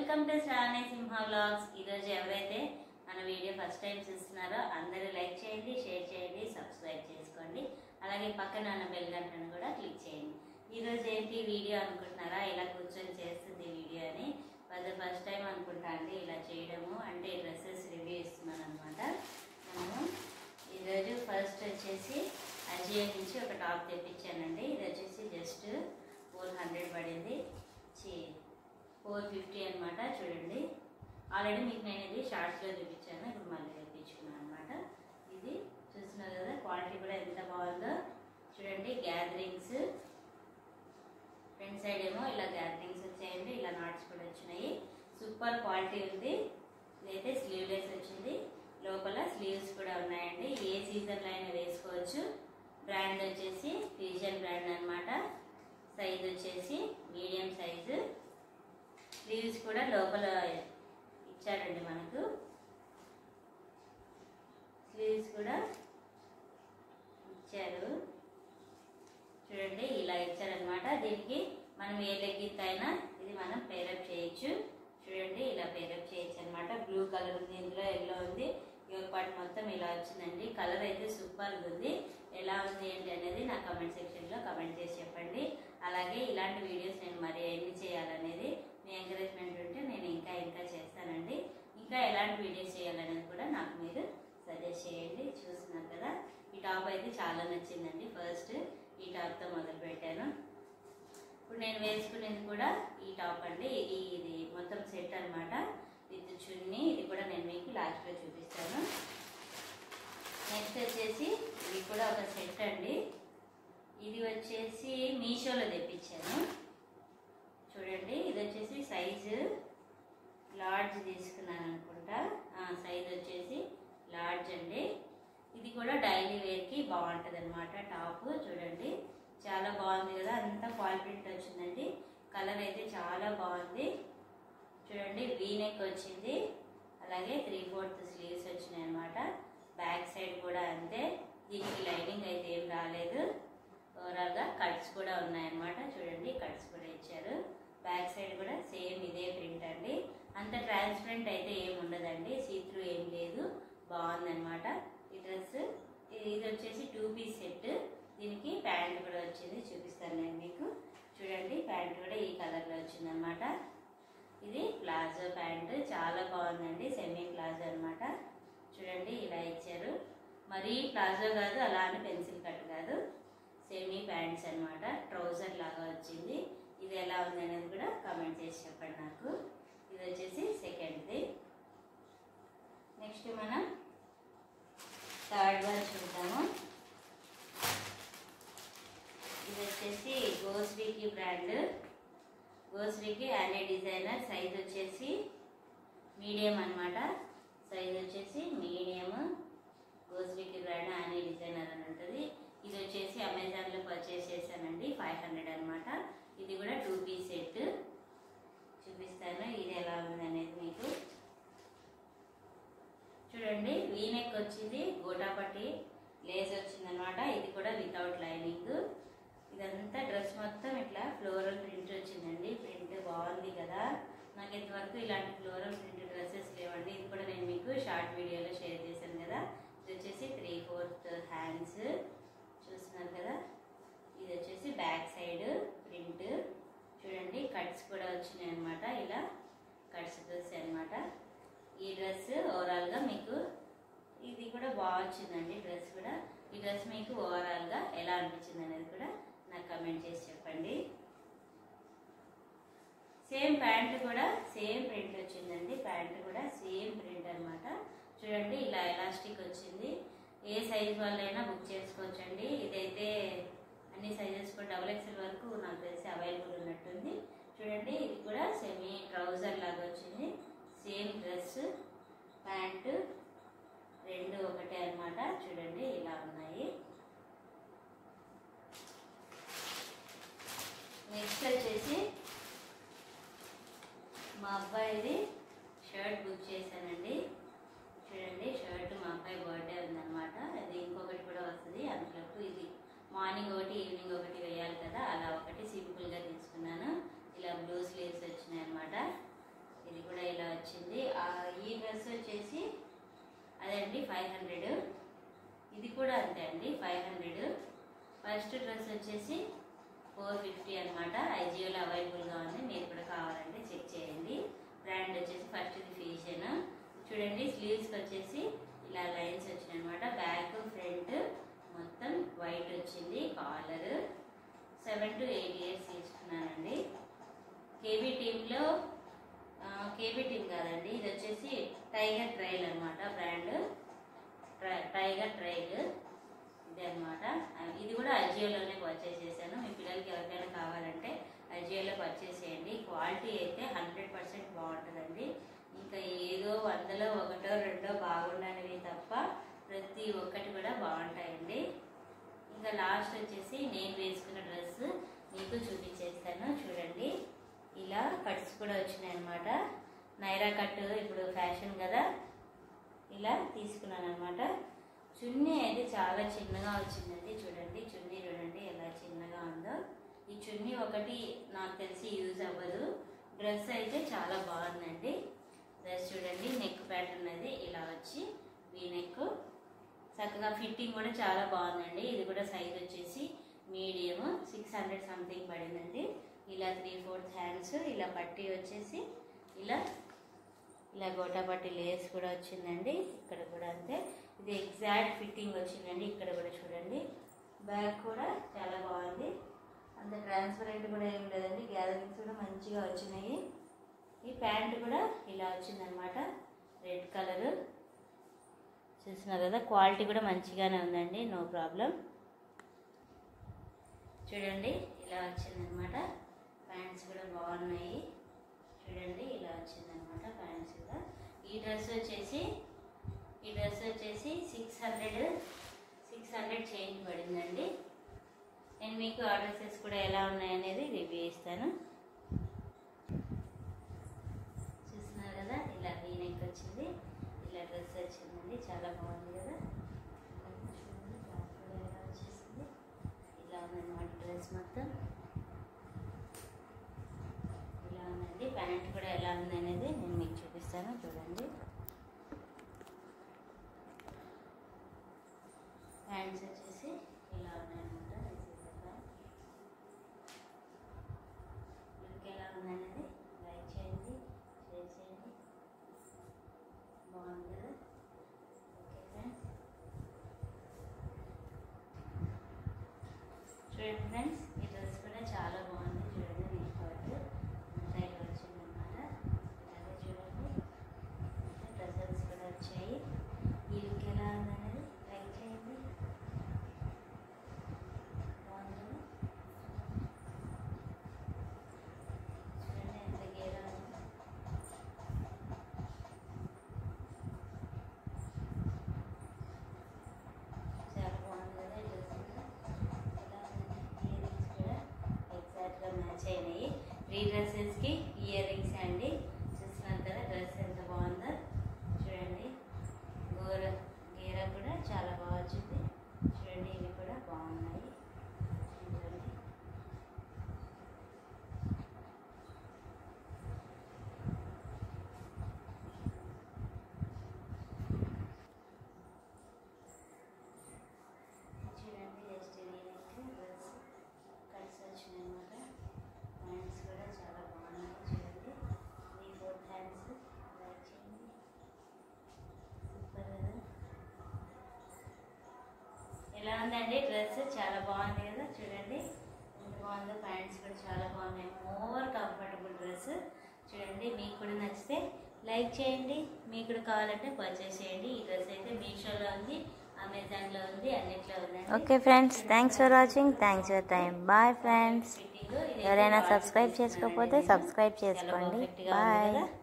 Welcome to Sravani Simha vlogs ఈరోజు ఎవరైతే మన వీడియో ఫస్ట్ టైం చూస్తున్నారో అందరూ లైక్ చేయండి షేర్ చేయండి సబ్స్క్రైబ్ చేసుకోండి అలాగే పక్కన ఉన్న బెల్ గంటను కూడా క్లిక్ చేయండి ఈరోజు ఏంటి వీడియో అనుకుంటున్నారా ఇలా కూర్చొని చేస్తుంది వీడియో అని అది ఫస్ట్ టైం అనుకుంటా అండి ఇలా చేయడము అంటే డ్రెస్సెస్ రివ్యూ ఇస్తున్నాను అనమాట మనము ఈరోజు ఫస్ట్ వచ్చేసి అజియో నుంచి ఒక టాప్ తెప్పించానండి ఇది వచ్చేసి జస్ట్ ఫోర్ హండ్రెడ్ పడింది చి ఫోర్ ఫిఫ్టీ అనమాట చూడండి ఆల్రెడీ మీకు నేను ఇది షార్ట్స్లో చూపించాను ఇప్పుడు మళ్ళీ తెప్పించుకున్నాను అనమాట ఇది చూస్తున్నారు కదా క్వాలిటీ కూడా ఎంత బాగుందో చూడండి గ్యాదరింగ్స్ ఫ్రంట్ సైడ్ ఏమో ఇలా గ్యాదరింగ్స్ వచ్చాయండి ఇలా నాట్స్ కూడా వచ్చినాయి సూపర్ క్వాలిటీ ఉంది ఇదైతే స్లీవ్లెస్ వచ్చింది లోపల స్లీవ్స్ కూడా ఉన్నాయండి ఏ సీజన్లో అయినా వేసుకోవచ్చు బ్రాండ్ వచ్చేసి ఫ్యూజన్ బ్రాండ్ అన్నమాట సైజ్ వచ్చేసి మీడియం సైజు స్లీవ్స్ కూడా లోపల ఇచ్చారండి మనకు స్లీవ్స్ కూడా ఇచ్చారు చూడండి ఇలా ఇచ్చారనమాట దీనికి మనం ఏ లెగ్గిత్ అయినా ఇది మనం పేరప్ చేయొచ్చు చూడండి ఇలా పేరప్ చేయొచ్చు అనమాట బ్లూ కలర్ ఉంది ఇందులో ఎల్లో ఉంది యోగ పార్ట్ మొత్తం ఇలా వచ్చిందండి కలర్ అయితే సూపర్ ఉంది ఎలా ఉంది ఏంటి అనేది నా కమెంట్ సెక్షన్లో కమెంట్ చేసి చెప్పండి అలాగే ఇలాంటి వీడియోస్ నేను మరి ఎన్ని చేయాలనేది మీ ఎంకరేజ్మెంట్ ఉంటే నేను ఇంకా ఇంకా చేస్తానండి ఇంకా ఎలాంటి వీడియోస్ చేయాలనేది కూడా నాకు మీరు సజెస్ట్ చేయండి చూస్తున్నారు కదా ఈ టాప్ అయితే చాలా నచ్చిందండి ఫస్ట్ ఈ టాప్తో మొదలు పెట్టాను ఇప్పుడు నేను వేసుకునేది కూడా ఈ టాప్ అండి ఈ ఇది మొత్తం సెట్ అన్నమాట విత్ చున్నీ ఇది కూడా నేను మీకు లాస్ట్లో చూపిస్తాను నెక్స్ట్ వచ్చేసి ఇది కూడా ఒక సెట్ అండి ఇది వచ్చేసి మీషోలో తెప్పించాను చూడండి ఇది వచ్చేసి సైజు లార్జ్ తీసుకున్నాను అనుకుంటా సైజ్ వచ్చేసి లార్జ్ అండి ఇది కూడా డైలీ వేర్కి బాగుంటుంది అనమాట టాప్ చూడండి చాలా బాగుంది కదా అంతా క్వాలిటీ ప్రింట్ వచ్చిందండి కలర్ అయితే చాలా బాగుంది చూడండి వీ నెక్ వచ్చింది అలాగే త్రీ ఫోర్త్ స్లీవ్స్ వచ్చినాయి అనమాట బ్యాక్ సైడ్ కూడా అంతే దీనికి లైనింగ్ అయితే ఏం రాలేదు ఓవరాల్గా కట్స్ కూడా ఉన్నాయన్నమాట చూడండి కట్స్ కూడా ఇచ్చారు బ్యాక్ సైడ్ కూడా సేమ్ ఇదే ప్రింట్ అండి అంత ట్రాన్స్పరెంట్ అయితే ఏం ఉండదండి సీత్రూ ఏం లేదు బాగుందన్నమాట ఈ డ్రెస్ ఇది వచ్చేసి టూ పీస్ సెట్ దీనికి ప్యాంట్ కూడా వచ్చింది చూపిస్తాను నేను మీకు చూడండి ప్యాంట్ కూడా ఈ కలర్లో వచ్చిందనమాట ఇది ప్లాజో ప్యాంట్ చాలా బాగుందండి సెమీ ప్లాజో అన్నమాట చూడండి ఇలా ఇచ్చారు మరీ ప్లాజో కాదు అలా అని పెన్సిల్ కట్ కాదు సెమీ ప్యాంట్స్ అన్నమాట ట్రౌజర్ లాగా వచ్చింది ఇది ఎలా ఉంది అనేది కూడా కామెంట్ చేసి చెప్పండి నాకు ఇది వచ్చేసి సెకండ్ది నెక్స్ట్ మనం థర్డ్ వన్ చూద్దాము ఇది వచ్చేసి గోస్బీకి బ్రాండ్ గోస్బీకి అనే డిజైనర్ సైజ్ వచ్చేసి మీడియం అన్నమాట సైజ్ వచ్చేసి మీడియం గోస్బీకి బ్రాండ్ అనే డిజైనర్ అని ఉంటుంది ఇది వచ్చేసి అమెజాన్లో పర్చేస్ చేశానండి ఫైవ్ హండ్రెడ్ అనమాట ఇది కూడా టూ పీస్ సెట్ చూపిస్తాను ఇది ఎలా ఉంది అనేది మీకు చూడండి వీనెక్ వచ్చింది గోటాపట్టి లేస్ వచ్చిందనమాట ఇది కూడా వితౌట్ లైనింగ్ ఇదంతా డ్రెస్ మొత్తం ఇట్లా ఫ్లోరల్ ప్రింట్ వచ్చిందండి ప్రింట్ బాగుంది కదా నాకు ఇంతవరకు ఇలాంటి ఫ్లోరల్ ప్రింట్ డ్రెస్సెస్ లేవండి ఇది కూడా నేను మీకు షార్ట్ వీడియోలో షేర్ చేశాను కదా ఇది వచ్చేసి త్రీ ఫోర్త్ హ్యాండ్స్ చూస్తున్నారు కదా ఇది వచ్చేసి బ్యాక్ సైడ్ ప్రింట్ చూడండి కట్స్ కూడా వచ్చినాయి అనమాట ఇలా కట్స్ డ్రెస్ అనమాట ఈ డ్రెస్ ఓవరాల్గా మీకు ఇది కూడా బాగా వచ్చిందండి డ్రెస్ కూడా ఈ డ్రెస్ మీకు ఓవరాల్గా ఎలా అనిపించింది అనేది కూడా నాకు కమెంట్ చేసి చెప్పండి సేమ్ ప్యాంట్ కూడా సేమ్ ప్రింట్ వచ్చిందండి ప్యాంట్ కూడా సేమ్ ప్రింట్ అనమాట చూడండి ఇలా ఎలాస్టిక్ వచ్చింది ఏ సైజ్ వాళ్ళైనా బుక్ చేసుకోవచ్చండి ఇదైతే అన్ని సైజెస్ కూడా డబుల్ ఎక్స్ఎల్ వరకు నాకు తెలిసి అవైలబుల్ ఉన్నట్టుంది చూడండి ఇది కూడా సెమీ ట్రౌజర్ లాగా వచ్చింది సేమ్ డ్రెస్ ప్యాంటు రెండు ఒకటే అన్నమాట చూడండి ఇలా ఉన్నాయి నెక్స్ట్ వచ్చేసి మా అబ్బాయిది షర్ట్ బుక్ చేశానండి చూడండి షర్ట్ మా అబ్బాయి బర్త్డే ఉందన్నమాట అది ఇంకొకటి కూడా వస్తుంది అందులోపు ఇది మార్నింగ్ ఒకటి ఈవినింగ్ ఒకటి వేయాలి కదా అలా ఒకటి సింపుల్గా తీసుకున్నాను ఇలా బ్లూ స్లీవ్స్ వచ్చినాయి అనమాట ఇది కూడా ఇలా వచ్చింది ఆ, ఈ డ్రెస్ వచ్చేసి అదండి ఫైవ్ హండ్రెడ్ ఇది కూడా అంతే అండి ఫైవ్ హండ్రెడ్ ఫస్ట్ డ్రెస్ వచ్చేసి ఫోర్ ఫిఫ్టీ అనమాట ఐజియోలో అవైలబుల్గా ఉంది మీరు కూడా కావాలంటే చెక్ చేయండి బ్రాండ్ వచ్చేసి ఫస్ట్ ఇది ఫీషన్ చూడండి స్లీవ్స్కి వచ్చేసి ఇలా లైన్స్ వచ్చినాయి అనమాట బ్యాక్ ఫ్రంట్ మొత్తం వైట్ వచ్చింది collar seven to eight years తీసుకున్నానండి కేబీ టీంలో కేబీ టీం కాదండి ఇది వచ్చేసి టైగర్ ట్రైల్ అనమాట బ్రాండ్ టైగర్ ట్రైల్ ఇది అనమాట ఇది కూడా అజియోలోనే పర్చేస్ చేశాను మీ పిల్లలకి ఎవరికైనా కావాలంటే అజియోలో పర్చేస్ చేయండి క్వాలిటీ అయితే హండ్రెడ్ పర్సెంట్ బాగుంటుందండి ఇంకా ఏదో వందలో ఒకటో రెండో బాగుండనివి తప్ప ప్రతి ఒక్కటి కూడా బాగుంటాయండి ఇంకా లాస్ట్ వచ్చేసి నేను వేసుకున్న డ్రెస్ మీకు చూపించేస్తాను చూడండి ఇలా కట్స్ కూడా వచ్చినాయి అనమాట నైరా కట్ ఇప్పుడు ఫ్యాషన్ కదా ఇలా తీసుకున్నాను అనమాట చున్నీ అయితే చాలా చిన్నగా వచ్చిందండి చూడండి చున్నీ చూడండి ఎలా చిన్నగా ఉందో ఈ చున్నీ ఒకటి నాకు తెలిసి యూజ్ అవ్వదు డ్రెస్ అయితే చాలా బాగుందండి డ్రెస్ చూడండి నెక్ ప్యాటర్న్ అది ఇలా వచ్చి వీ నెక్ చక్కగా ఫిట్టింగ్ కూడా చాలా బాగుందండి ఇది కూడా సైజ్ వచ్చేసి మీడియం సిక్స్ హండ్రెడ్ సంథింగ్ పడిందండి ఇలా త్రీ ఫోర్త్ హ్యాండ్స్ ఇలా పట్టి వచ్చేసి ఇలా ఇలా గోటా పట్టి లేస్ కూడా వచ్చిందండి ఇక్కడ కూడా అంతే ఇది ఎగ్జాక్ట్ ఫిట్టింగ్ వచ్చిందండి ఇక్కడ కూడా చూడండి బ్యాగ్ కూడా చాలా బాగుంది అంత ట్రాన్స్పరెంట్ కూడా ఏం లేదండి గ్యాదరింగ్స్ కూడా మంచిగా వచ్చినాయి ఈ ప్యాంట్ కూడా ఇలా వచ్చిందనమాట రెడ్ కలర్ చూస్తున్నారు కదా క్వాలిటీ కూడా మంచిగానే ఉందండి నో ప్రాబ్లం చూడండి ఇలా వచ్చిందనమాట ప్యాంట్స్ కూడా బాగున్నాయి చూడండి ఇలా వచ్చిందనమాట ప్యాంట్స్ కూడా ఈ డ్రెస్ వచ్చేసి ఈ డ్రెస్ వచ్చేసి six hundred six hundred change పడిందండి నేను మీకు ఆ డ్రెస్సెస్ కూడా ఎలా ఉన్నాయనేది రివ్యూ ఇస్తాను చూస్తున్నారు కదా ఇలా వీ నెక్ వచ్చింది ఇలా డ్రెస్ వచ్చిందండి చాలా బాగుంది కదా చూడండి బ్యాక్ కూడా ఎలా వచ్చేసింది ఇలా ఉందన్నమాట డ్రెస్ మొత్తం ఇలా ఉందండి ప్యాంట్ కూడా ఎలా ఉంది అనేది నేను మీకు చూపిస్తాను చూడండి హ్యాండ్స్ వచ్చేసి ఇలా ఉన్నాయన్నమాట this is the pant look ఎలా ఉందనేది లైక్ చేయండి షేర్ చేయండి బాగుంది కదా ఓకే ఫ్రెండ్స్ చూడండి ఫ్రెండ్స్ ఈ డ్రెస్ కూడా చాలా బాగుంది చూడండి నెక్ పార్ట్ అంతా ఇలా వచ్చిందన్నమాట ఇలాగే చూడండి డ్రెస్సెస్ కూడా వచ్చాయి ఈ లుక్ ఎలా ఉందనేది లైక్ చేయండి బాగుంది కదా? చూడండి ఎంత గేరా ఉందో చాలా బాగుంది కదా ఈ డ్రెస్ కూడా ఇలా ఇయర్ రింగ్స్ కూడా ఎగ్జాక్ట్గా మ్యాచ్ అయినాయి త్రీ డ్రెస్సెస్కి ఇయర్ రింగ్స్ అండి చూస్తున్నారు కదా డ్రెస్ ఎంత బాగుందో చూడండి గోర గీర కూడా చాలా బాగా వచ్చింది చూడండి ఇవి కూడా బాగున్నాయి చూడండి చూడండి జస్ట్ దీనికి డ్రెస్ కట్స్ వచ్చినాయన్నమాట హ్యాండ్స్ కూడా చాలా బాగున్నాయి చూడండి త్రీ ఫోర్త్ హ్యాండ్స్ లైక్ చేయండి సూపర్ కదా ఎలా ఉందండి డ్రెస్ చాలా బాగుంది కదా చూడండి ఎంత బాగుందో ప్యాంట్స్ కూడా చాలా బాగున్నాయి మోర్ కంఫర్టబుల్ డ్రెస్ చూడండి మీకు కూడా నచ్చితే లైక్ చేయండి మీకు కూడా కావాలంటే పర్చేస్ చేయండి ఈ డ్రెస్ అయితే మీషోలో ఉంది అమెజాన్లో ఉంది అన్నిట్లో ఉందండి okay friends thanks for watching thanks for time bye friends fitting ఎవరైనా సబ్స్క్రైబ్ చేసుకోకపోతే సబ్స్క్రైబ్ చేసుకోండి బాయ్